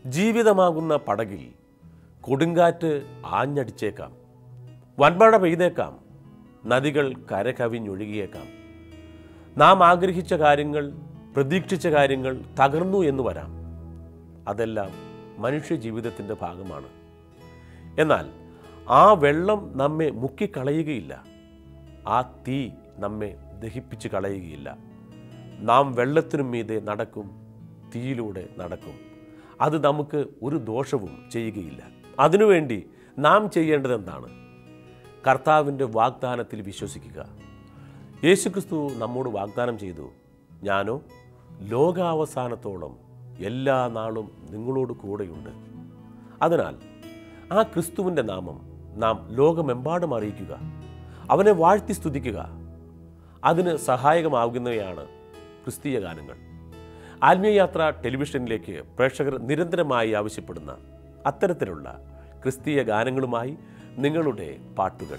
ജീവിതമാകുന്ന പടകിൽ കൊടുങ്കാറ്റ് ആഞ്ഞടിച്ചേക്കാം വൻമഴ പെയ്തേക്കാം നദികൾ കരകവിഞ്ഞൊഴുകിയേക്കാം നാം ആഗ്രഹിച്ച കാര്യങ്ങൾ പ്രതീക്ഷിച്ച കാര്യങ്ങൾ തകർന്നു എന്ന് വരാം അതെല്ലാം മനുഷ്യ ജീവിതത്തിൻ്റെ ഭാഗമാണ് എന്നാൽ ആ വെള്ളം നമ്മെ മുക്കിക്കളയുകയില്ല ആ തീ നമ്മെ ദഹിപ്പിച്ച് കളയുകയില്ല നാം വെള്ളത്തിനും മീതെ നടക്കും തീയിലൂടെ നടക്കും അത് നമുക്ക് ഒരു ദോഷവും ചെയ്യുകയില്ല അതിനുവേണ്ടി നാം ചെയ്യേണ്ടത് എന്താണ് കർത്താവിൻ്റെ വാഗ്ദാനത്തിൽ വിശ്വസിക്കുക യേശുക്രിസ്തു നമ്മോട് വാഗ്ദാനം ചെയ്തു ഞാനോ ലോകാവസാനത്തോളം എല്ലാ നാളും നിങ്ങളോട് കൂടെയുണ്ട് അതിനാൽ ആ ക്രിസ്തുവിൻ്റെ നാമം നാം ലോകമെമ്പാടും അറിയിക്കുക അവനെ വാഴ്ത്തി സ്തുതിക്കുക അതിന് സഹായകമാകുന്നവയാണ് ക്രിസ്തീയ ഗാനങ്ങൾ ആത്മീയയാത്ര ടെലിവിഷനിലേക്ക് പ്രേക്ഷകർ നിരന്തരമായി ആവശ്യപ്പെടുന്ന അത്തരത്തിലുള്ള ക്രിസ്തീയ ഗാനങ്ങളുമായി നിങ്ങളുടെ പാട്ടുകൾ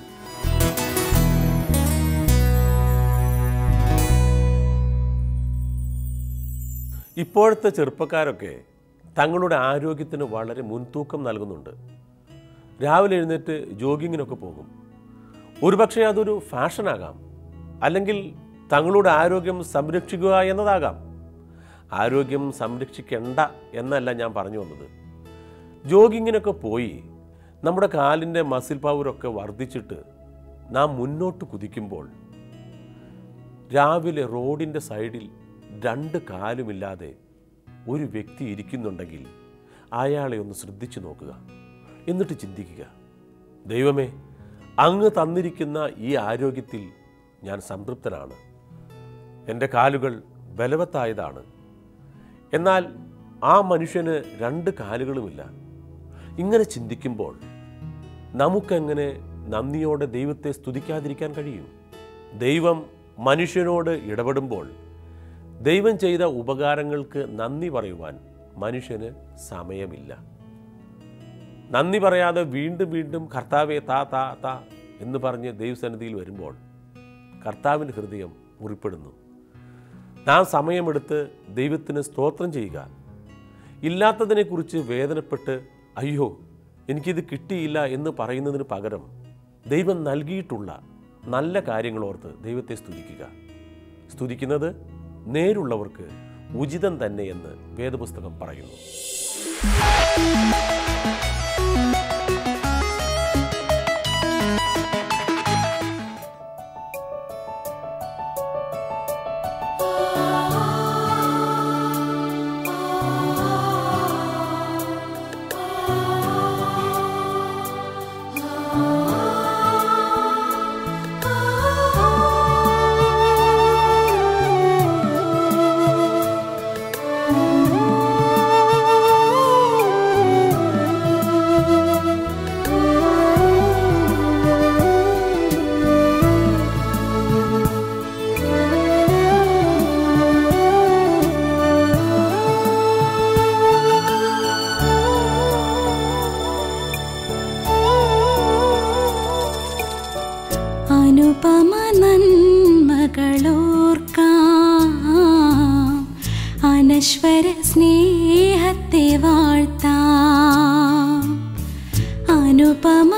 ഇപ്പോഴത്തെ ചെറുപ്പക്കാരൊക്കെ തങ്ങളുടെ ആരോഗ്യത്തിന് വളരെ മുൻതൂക്കം നൽകുന്നുണ്ട് രാവിലെ എഴുന്നേറ്റ് ജോഗിങ്ങിനൊക്കെ പോകും ഒരുപക്ഷെ അതൊരു ഫാഷനാകാം അല്ലെങ്കിൽ തങ്ങളുടെ ആരോഗ്യം സംരക്ഷിക്കുക എന്നതാകാം ആരോഗ്യം സംരക്ഷിക്കേണ്ട എന്നല്ല ഞാൻ പറഞ്ഞു വന്നത് ജോഗിങ്ങിനൊക്കെ പോയി നമ്മുടെ കാലിൻ്റെ മസിൽ പവറൊക്കെ വർദ്ധിച്ചിട്ട് നാം മുന്നോട്ട് കുതിക്കുമ്പോൾ രാവിലെ റോഡിൻ്റെ സൈഡിൽ രണ്ട് കാലുമില്ലാതെ ഒരു വ്യക്തി ഇരിക്കുന്നുണ്ടെങ്കിൽ അയാളെ ഒന്ന് ശ്രദ്ധിച്ചു നോക്കുക എന്നിട്ട് ചിന്തിക്കുക ദൈവമേ അങ്ങ് തന്നിരിക്കുന്ന ഈ ആരോഗ്യത്തിൽ ഞാൻ സംതൃപ്തനാണ് എൻ്റെ കാലുകൾ ബലവത്തായതാണ് എന്നാൽ ആ മനുഷ്യന് രണ്ട് കാലുകളുമില്ല ഇങ്ങനെ ചിന്തിക്കുമ്പോൾ നമുക്കെങ്ങനെ നന്ദിയോടെ ദൈവത്തെ സ്തുതിക്കാതിരിക്കാൻ കഴിയും ദൈവം മനുഷ്യനോട് ഇടപെടുമ്പോൾ ദൈവം ചെയ്ത ഉപകാരങ്ങൾക്ക് നന്ദി പറയുവാൻ മനുഷ്യന് സമയമില്ല നന്ദി പറയാതെ വീണ്ടും വീണ്ടും കർത്താവെ താ താ താ എന്ന് പറഞ്ഞ് ദൈവസന്നിധിയിൽ വരുമ്പോൾ കർത്താവിൻ്റെ ഹൃദയം മുറിപ്പെടുന്നു നാം സമയമെടുത്ത് ദൈവത്തിന് സ്തോത്രം ചെയ്യുക ഇല്ലാത്തതിനെക്കുറിച്ച് വേദനപ്പെട്ട് അയ്യോ എനിക്കിത് കിട്ടിയില്ല എന്ന് പറയുന്നതിന് പകരം ദൈവം നൽകിയിട്ടുള്ള നല്ല കാര്യങ്ങളോർത്ത് ദൈവത്തെ സ്തുതിക്കുക സ്തുതിക്കുന്നത് നേരുള്ളവർക്ക് ഉചിതം തന്നെയെന്ന് വേദപുസ്തകം പറയുന്നു അനുപമ നന്മകളോർക്കാം അനശ്വര സ്നേഹത്തെ വാഴ്ത്താം അനുപമ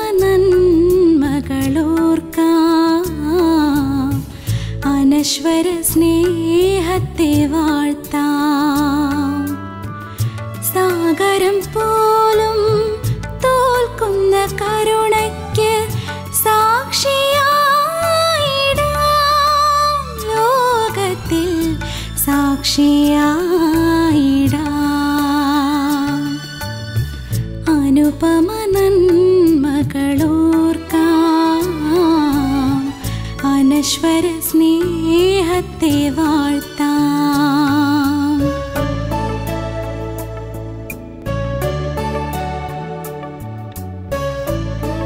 നന്മകളോർക്കാം അനശ്വര സ്നേഹത്തെ വാഴ്ത്താം സാഗരം പോലും തോൽക്കുന്ന കരുണയ്ക്ക് സാക്ഷിയായിടാം ലോകത്തിൽ സാക്ഷിയായിടാം അനുപമ നന്മകളോർക്കാം അനശ്വര സ്നേഹത്തെ വാഴ്ത്താം ആ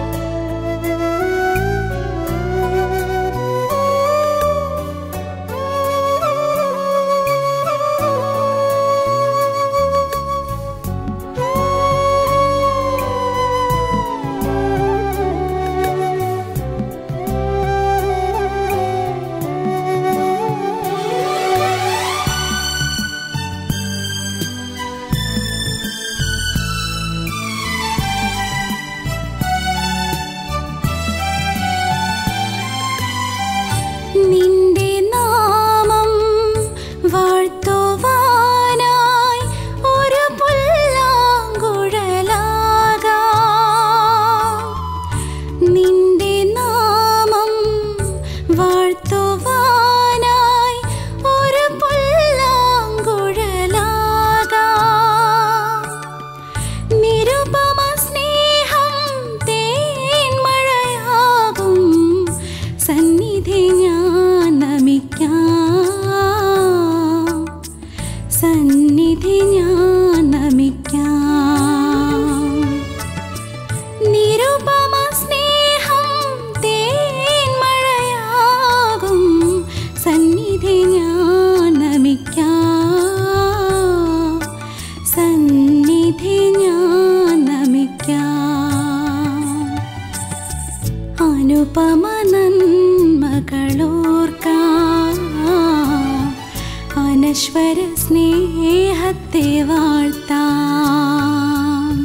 വാഴ്ത്താം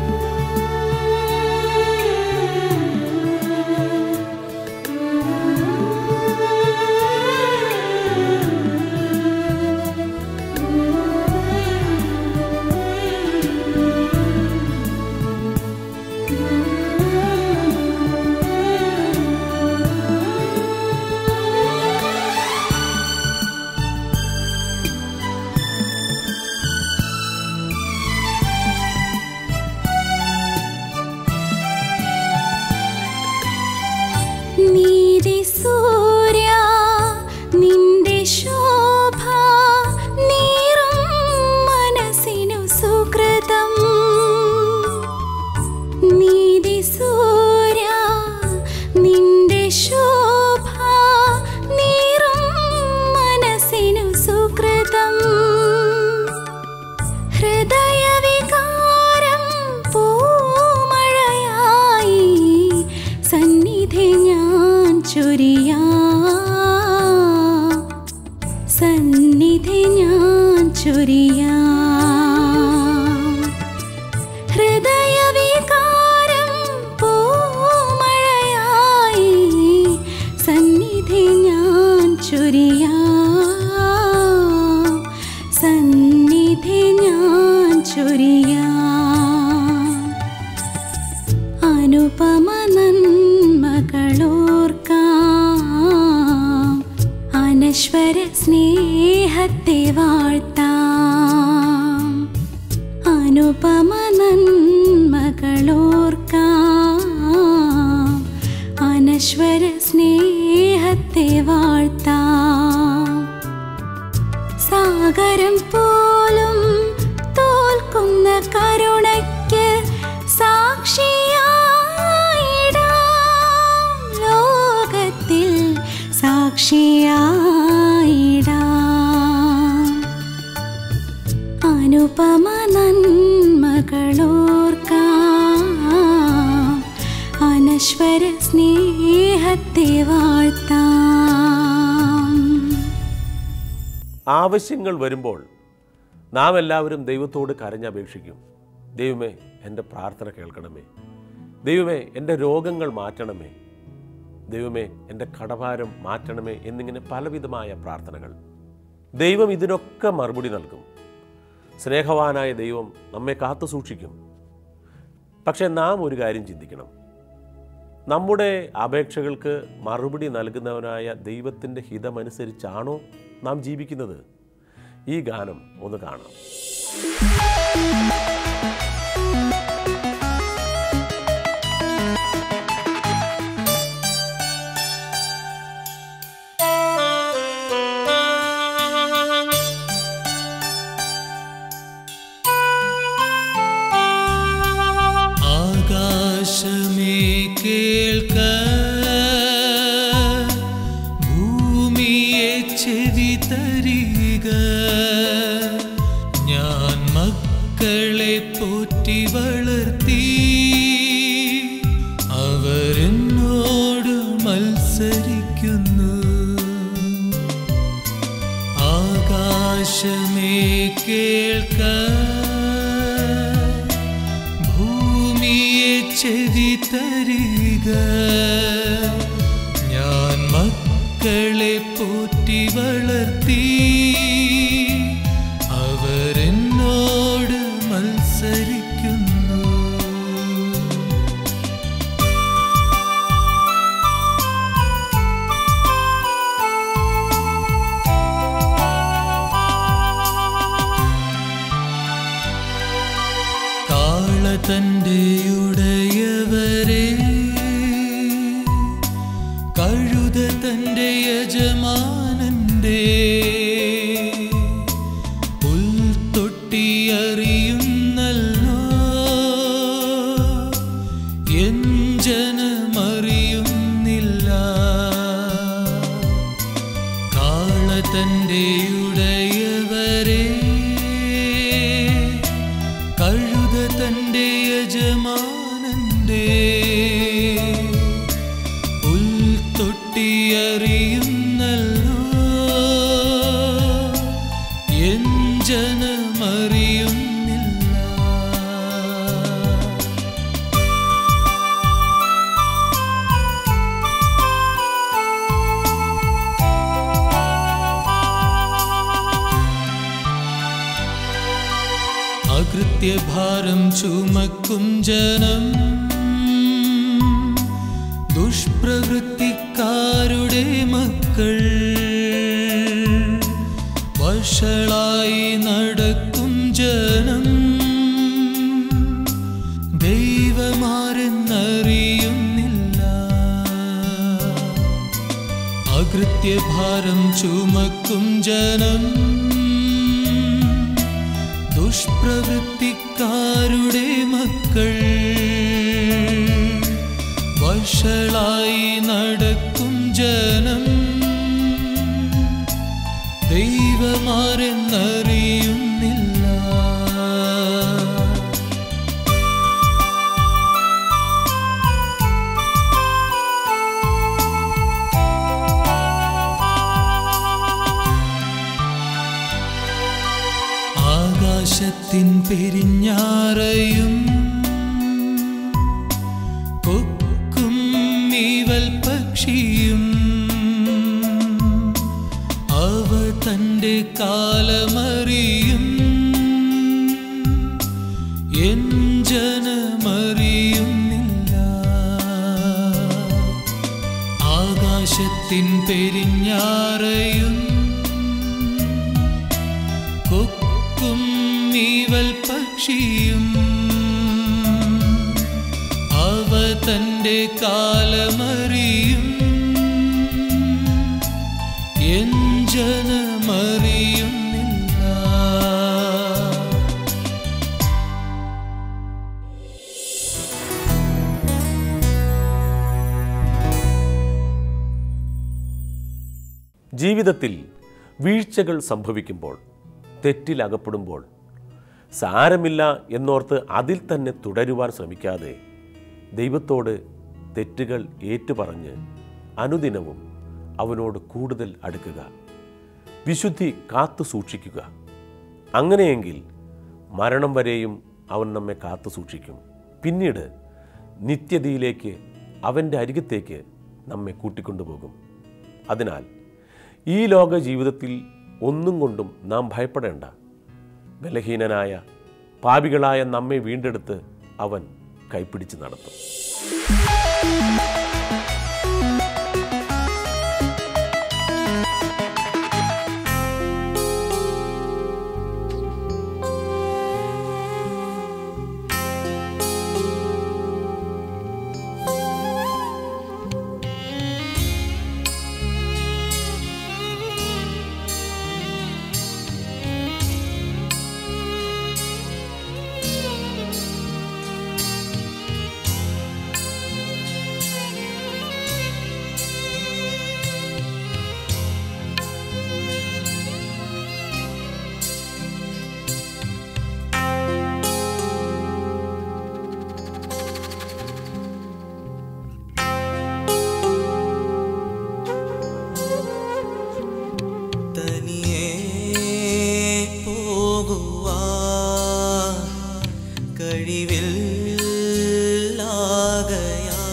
നീതി സൂര്യ നിന്റെ ശോഭ നീറും മനസ്സിനു സുകൃതം നീതി സൂര്യ നിന്റെ ശോഭ നീറും മനസ്സിനു സുകൃതം ഹൃദയവികാരം പൂമഴയായി സന്നിധി ഞാൻ ചൊരിയാ സന്നിധി ഞാൻ ചൊരിയാ ഹൃദയവികാരം പൂമഴയായി സന്നിധി ഞാൻ ചൊരിയാ സന്നിധി ഞാൻ ചൊരിയാ അനുപമ നന്മകളോർക്കാം അനശ്വര സ്നേഹത്തെ വാഴ്ത്താം അനുപമ നന്മകളോർക്കാം അനശ്വര സ്നേഹത്തെ വാഴ്ത്താം സാഗരം പോലും തോൽക്കുന്ന കരുണയ്ക്ക് സാക്ഷിയായിടാം ലോകത്തിൽ സാക്ഷിയായിടാം അനുപമ നന്മകളോർക്കാം അനശ്വര സ്നേഹത്തെ വാഴ്ത്താം ആവശ്യങ്ങൾ വരുമ്പോൾ നാം എല്ലാവരും ദൈവത്തോട് കരഞ്ഞപേക്ഷിക്കും ദൈവമേ എൻ്റെ പ്രാർത്ഥന കേൾക്കണമേ ദൈവമേ എൻ്റെ രോഗങ്ങൾ മാറ്റണമേ ദൈവമേ എൻ്റെ കടഭാരം മാറ്റണമേ എന്നിങ്ങനെ പലവിധമായ പ്രാർത്ഥനകൾ ദൈവം ഇതിനൊക്കെ മറുപടി നൽകും സ്നേഹവാനായ ദൈവം നമ്മെ കാത്തു സൂക്ഷിക്കും പക്ഷേ നാം ഒരു കാര്യം ചിന്തിക്കണം നമ്മുടെ അപേക്ഷകൾക്ക് മറുപടി നൽകുന്നവനായ ദൈവത്തിൻ്റെ ഹിതമനുസരിച്ചാണോ നാം ജീവിക്കുന്നത് ഈ ഗാനം ഒന്ന് കാണാം ആകാശമേ കേൾക്ക ഭൂമിയെ ചെവി തരിക ഞാൻ മക്കളെ പോറ്റി വളർത്തി അവരെന്നോട് മത്സരിക്കുന്നു ആകാശമേ കേൾക്ക ഭൂമിയെ ചെവി തരിക ഞാൻ മക്കളെ പോറ്റി വളർത്തി അവരെന്നോട് മത്സരിക്കുന്നു കാള തൻ്റെ ഉടയവരെ കഴുത തൻ്റെ യജമാനന്റെ പുൽത്തൊട്ടി അറിയുന്നല്ലോ എൻ ജനമറിയുന്നില്ല കാള തൻ്റെ ഉടയവരെ കഴുത തൻ്റെ യജമാനന്റെ പുൽത്തൊട്ടി അറിയുന്നല്ലോ അകൃത്യഭാരം ചുമക്കും ജനം ദുഷ്പ്രവൃത്തിക്കാരുടെ മക്കൾ വഷളായി നടക്കും ജനം ദൈവമാരെന്നറിയുന്നില്ല അകൃത്യഭാരം ചുമക്കും ജനം ദുഷ്പ്രവൃത്തിക്കാരുടെ മക്കൾ വഷളായി നടക്കും ജനം ദൈവമാരെന്നറിയുന്നില്ല ആകാശത്തിൻ പെരിഞ്ഞാറയും കൊക്കും ഈവൽ പക്ഷിയും അവ തൻ്റെ കാലമറിയും എൻ ജനമറിയുന്നില്ല ആകാശത്തിൻ പെരിഞ്ഞാറയും കൊക്കും ഈവൽ പക്ഷിയും അവ തൻ്റെ കാലമറിയും എൻ ജനമറിയുന്നില്ല ജീവിതത്തിൽ വീഴ്ചകൾ സംഭവിക്കുമ്പോൾ തെറ്റിലകപ്പെടുമ്പോൾ സാരമില്ല എന്നോർത്ത് അതിൽ തന്നെ തുടരുവാൻ ശ്രമിക്കാതെ ദൈവത്തോട് തെറ്റുകൾ ഏറ്റുപറഞ്ഞ് അനുദിനവും അവനോട് കൂടുതൽ അടുക്കുക വിശുദ്ധി കാത്തു സൂക്ഷിക്കുക അങ്ങനെയെങ്കിൽ മരണം വരെയും അവൻ നമ്മെ കാത്തു സൂക്ഷിക്കും പിന്നീട് നിത്യതയിലേക്ക് അവൻ്റെ അരികത്തേക്ക് നമ്മെ കൂട്ടിക്കൊണ്ടുപോകും അതിനാൽ ഈ ലോക ജീവിതത്തിൽ ഒന്നും കൊണ്ടും നാം ഭയപ്പെടേണ്ട ബലഹീനനായ പാപികളായ നമ്മെ വീണ്ടെടുത്ത് അവൻ കൈപ്പിടിച്ച് നടത്തും തനിയേ പോകുവാ കഴിവില്ലാകയാ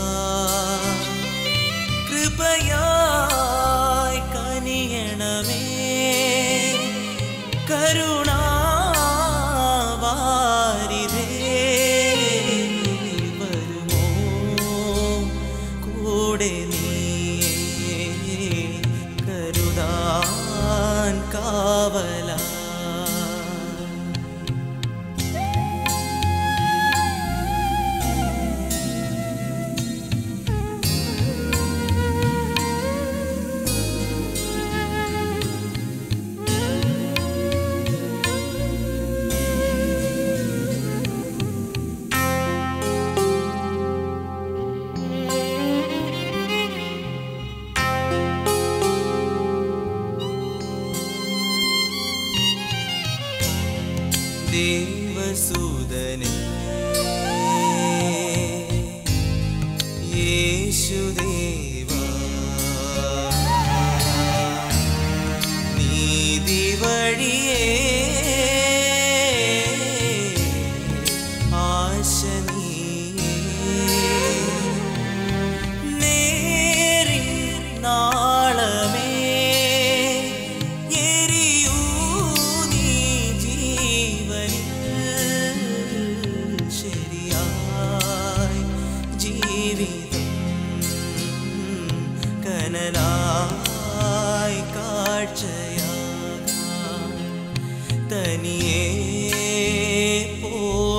കൃപയായി കനിയണമേ കരുണാവാരിധേ വരുമോ കൂടെ നീ കരുതാൻ കാവല ദേവസൂദനേ യേശുദേവാ നീതി വഴിയേ ആശ നീയേ നേരിൻ നാളമേ എരിയൂ നീ ജീവനിൽ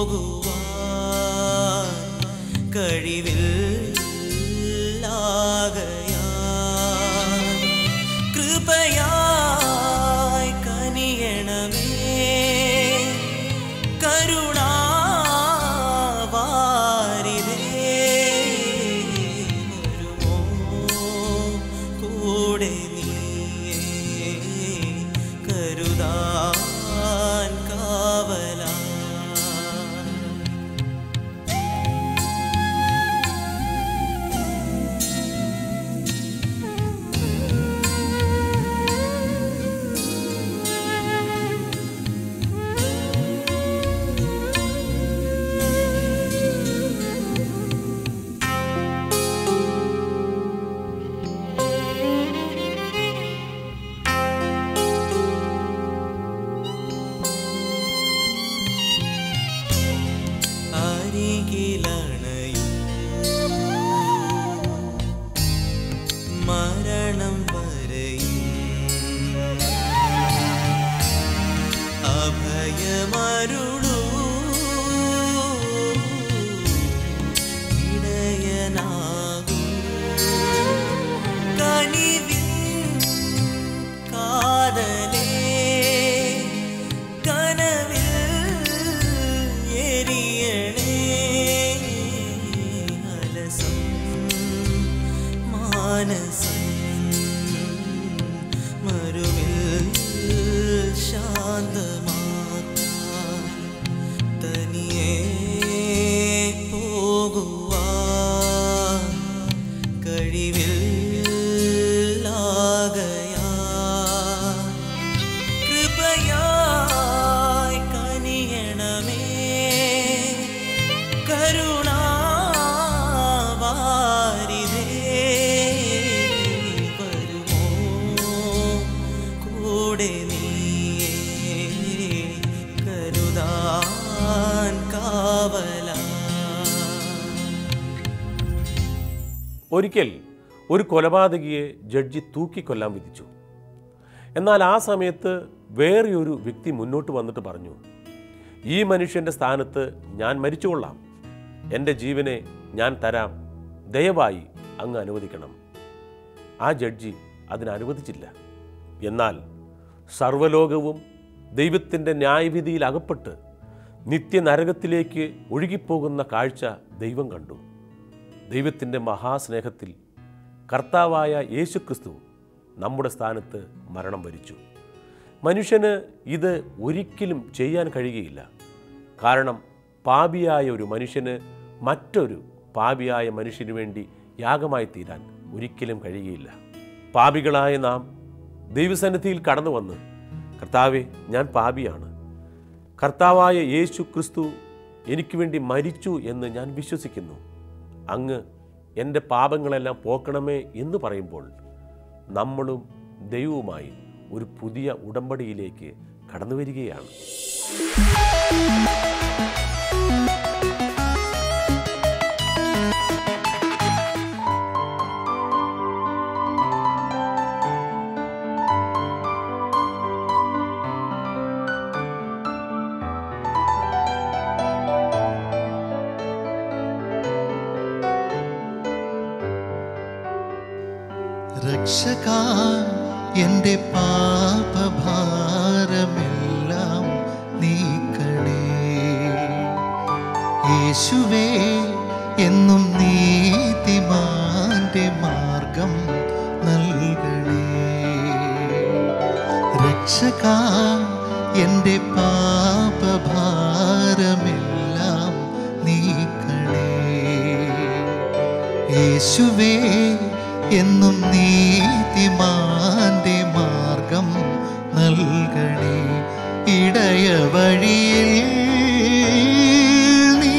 പോകുവാൻ കഴിവില്ലാകയാൽ കൃപയായി കനിയണമേ കരുണാവാരിതേ വരുമോ കൂടെ നീയേ കരുതാൻ കാവലാ അരികിലണയും മരണം വരെയും അഭയമരുളൂ ഇടയനാകൂ കനിവിൻ കാതലേ കനവിൽ എരിയണേ അലസം മാനസം മരുവിൽ ശാന്തമാക്കാൻ തനിയേ പോകുവാൻ കഴിവില്ലാകയാൽ കൃപയായി കനിയണമേ കരുണാവാരിതേ വരുമോ കൂടെ നീയേ കരുതാൻ കാവലാ ഒരിക്കൽ ഒരു കൊലപാതകിയെ ജഡ്ജി തൂക്കിക്കൊല്ലാൻ വിധിച്ചു എന്നാൽ ആ സമയത്ത് വേറെയൊരു വ്യക്തി മുന്നോട്ട് വന്നിട്ട് പറഞ്ഞു ഈ മനുഷ്യൻ്റെ സ്ഥാനത്ത് ഞാൻ മരിച്ചുകൊള്ളാം എൻ്റെ ജീവനെ ഞാൻ തരാം ദയവായി അങ്ങ് അനുവദിക്കണം ആ ജഡ്ജി അതിനനുവദിച്ചില്ല എന്നാൽ സർവലോകവും ദൈവത്തിൻ്റെ ന്യായവിധിയിൽ അകപ്പെട്ട് നിത്യനരകത്തിലേക്ക് ഒഴുകിപ്പോകുന്ന കാഴ്ച ദൈവം കണ്ടു ദൈവത്തിൻ്റെ മഹാസ്നേഹത്തിൽ കർത്താവായ യേശുക്രിസ്തു നമ്മുടെ സ്ഥാനത്ത് മരണം വരിച്ചു മനുഷ്യന് ഇത് ഒരിക്കലും ചെയ്യാൻ കഴിയുകയില്ല കാരണം പാപിയായ ഒരു മനുഷ്യന് മറ്റൊരു പാപിയായ മനുഷ്യന് വേണ്ടി യാഗമായി തീരാൻ ഒരിക്കലും കഴിയുകയില്ല പാപികളായ നാം ദൈവസന്നിധിയിൽ കടന്നു വന്ന് കർത്താവെ ഞാൻ പാപിയാണ് കർത്താവായ യേശു ക്രിസ്തു എനിക്ക് വേണ്ടി മരിച്ചു എന്ന് ഞാൻ വിശ്വസിക്കുന്നു അങ്ങ് എൻ്റെ പാപങ്ങളെല്ലാം പോക്കണമേ എന്ന് പറയുമ്പോൾ നമ്മളും ദൈവവുമായി ഒരു പുതിയ ഉടമ്പടിയിലേക്ക് കടന്നു വരികയാണ് രക്ഷക എൻ്റെ പാപഭാരമെല്ലാം നീക്കണേ യേശുവേ എന്നും നീതിമാന്റെ മാർഗം നൽകണേ രക്ഷക എൻ്റെ പാപഭാരമെല്ലാം നീക്കണേ യേശുവേ എന്നും നീതിമാന്റെ മാർഗം നൽകണേ ഇടയ വഴിയിൽ നീ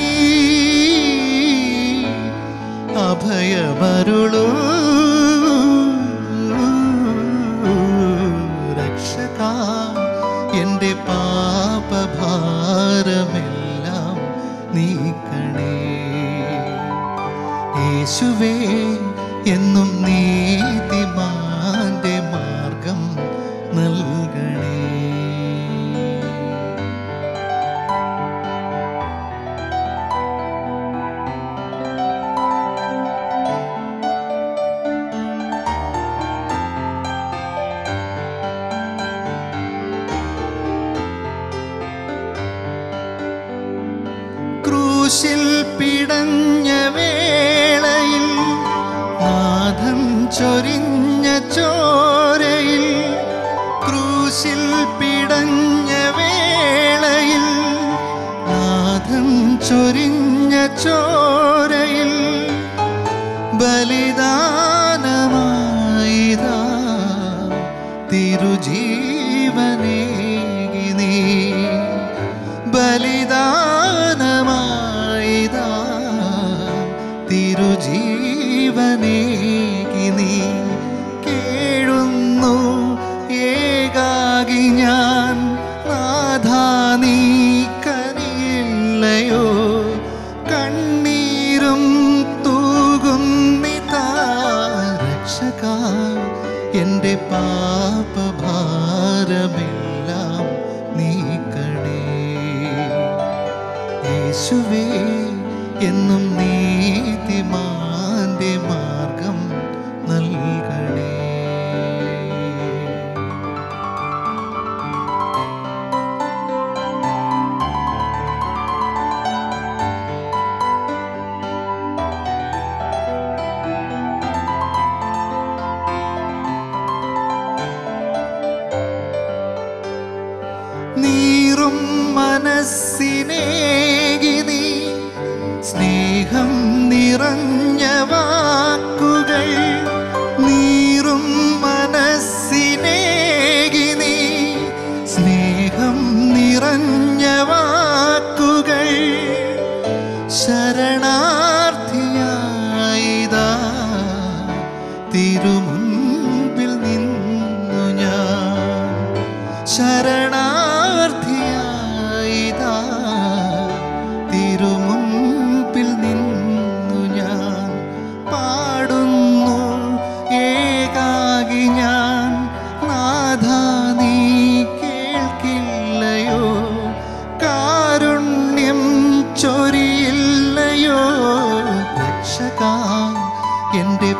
അഭയമരുളൂ രക്ഷക എൻ്റെ പാപഭാരമെല്ലാം നീക്കണേ യേശുവേ എന്നും നീതിമാന്റെ മാർഗം നൽകണേ ക്രൂശിൽ പിടഞ്ഞ വേളയിൽ നാഥൻ ചൊരിഞ്ഞ ചോരയിൽ ക്രൂശിൽ പിടഞ്ഞ വേളയിൽ നാഥൻ ചൊരിഞ്ഞ ചോരയിൽ ബലിദാനമായിതാ തിരുജീവനേകി നീ ബലിദാനമായിതാ തിരുജീവനേകി നീ കേഴുന്നു ഏകാകി ഞാൻ നാഥാ നീ കനിയില്ലയോ കണ്ണീരും തൂകുന്നിതാ രക്ഷക എൻ്റെ പാപഭാരമെല്ലാം നീക്കണേ യേശുവേ എന്നും നീതിമാന്റെ മാർഗം നൽകണേ നീറും മനസ്സിനേകി നീ സ്നേഹം നിറഞ്ഞ വാക്കുകൾ നീറും മനസ്സിനേകി നീ സ്നേഹം നിറഞ്ഞ വാക്കുകൾ ശരണാർത്ഥിയായിതാ തിരുമുൻപിൽ നിന്നു ഞാൻ ശരണാർത്ഥിയായിതാ തിരുമുൻപിൽ നിന്നു ഞാൻ പാടുന്നു ഏകാകി ഞാൻ നാഥ നീ കേൾക്കില്ലയോ കാരുണ്യം ചൊരിയില്ലയോ രക്ഷക എൻ്റെ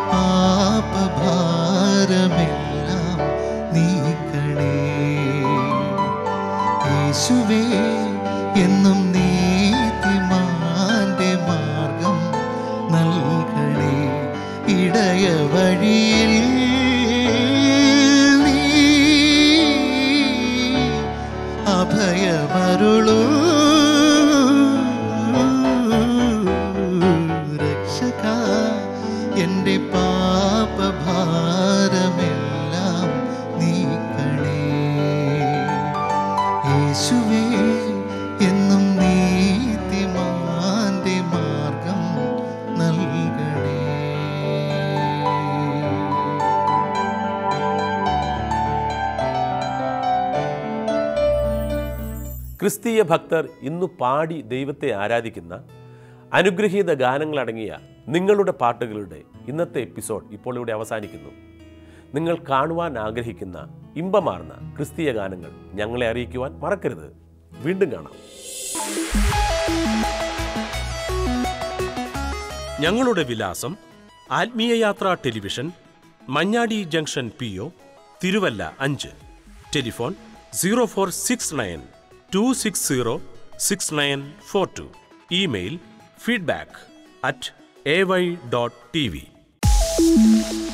പാപഭാരമെല്ലാം നീക്കണേ യേശുവേ എന്നും നീതിമാന്റെ മാർഗം നൽകണേ ഇടയ വഴിയിൽ നീ അഭയമരുളൂ രക്ഷക എൻ്റെ പാപഭാരമെല്ലാം നീക്കണേ യേശുവേ എന്നും നീതിമാന്റെ മാർഗം നൽകണേ ക്രിസ്തീയ ഭക്തർ ഇന്നു പാടി ദൈവത്തെ ആരാധിക്കുന്ന അനുഗ്രഹീത ഗാനങ്ങളടങ്ങിയ നിങ്ങളുടെ പാട്ടുകളുടെ ഇന്നത്തെ എപ്പിസോഡ് ഇപ്പോൾ ഇവിടെ അവസാനിക്കുന്നു നിങ്ങൾ കാണുവാൻ ആഗ്രഹിക്കുന്ന ഇമ്പമാർന്ന ക്രിസ്തീയ ഗാനങ്ങൾ ഞങ്ങളെ അറിയിക്കുവാൻ മറക്കരുത് വീണ്ടും കാണാം ഞങ്ങളുടെ വിലാസം Athmeeya Yathra television Manjadi junction P O Thiruvalla അഞ്ച് telephone zero four six nine two six zero six nine four two email feedback at A Y dot T V